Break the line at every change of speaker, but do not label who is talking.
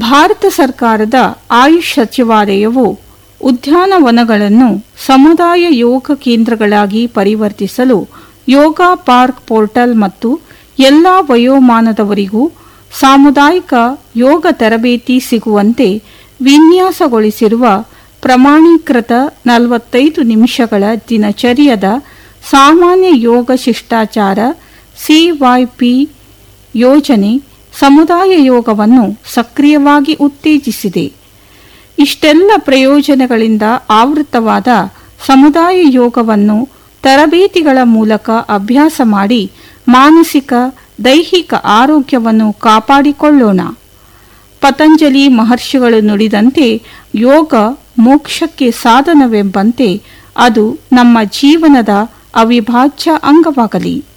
ಭಾರತ ಸರ್ಕಾರದ ಆಯುಷ್ ಸಚಿವಾಲಯವು ಉದ್ಯಾನವನಗಳನ್ನು ಸಮುದಾಯ ಯೋಗ ಕೇಂದ್ರಗಳಾಗಿ ಪರಿವರ್ತಿಸಲು ಯೋಗ ಪಾರ್ಕ್ ಪೋರ್ಟಲ್ ಮತ್ತು ಎಲ್ಲ ವಯೋಮಾನದವರಿಗೂ ಸಾಮುದಾಯಿಕ ಯೋಗ ತರಬೇತಿ ಸಿಗುವಂತೆ ವಿನ್ಯಾಸಗೊಳಿಸಿರುವ ಪ್ರಮಾಣೀಕೃತ ನಲವತ್ತೈದು ನಿಮಿಷಗಳ ದಿನಚರ್ಯದ ಸಾಮಾನ್ಯ ಯೋಗ ಶಿಷ್ಟಾಚಾರ ಸಿವೈಪಿ ಯೋಜನೆ ಸಮುದಾಯ ಯೋಗವನ್ನು ಸಕ್ರಿಯವಾಗಿ ಉತ್ತೇಜಿಸಿದೆ ಇಷ್ಟೆಲ್ಲ ಪ್ರಯೋಜನಗಳಿಂದ ಆವೃತವಾದ ಸಮುದಾಯ ಯೋಗವನ್ನು ತರಬೇತಿಗಳ ಮೂಲಕ ಅಭ್ಯಾಸ ಮಾಡಿ ಮಾನಸಿಕ ದೈಹಿಕ ಆರೋಗ್ಯವನ್ನು ಕಾಪಾಡಿಕೊಳ್ಳೋಣ ಪತಂಜಲಿ ಮಹರ್ಷಿಗಳು ನುಡಿದಂತೆ ಯೋಗ ಮೋಕ್ಷಕ್ಕೆ ಸಾಧನವೆಂಬಂತೆ ಅದು ನಮ್ಮ ಜೀವನದ ಅವಿಭಾಜ್ಯ ಅಂಗವಾಗಲಿ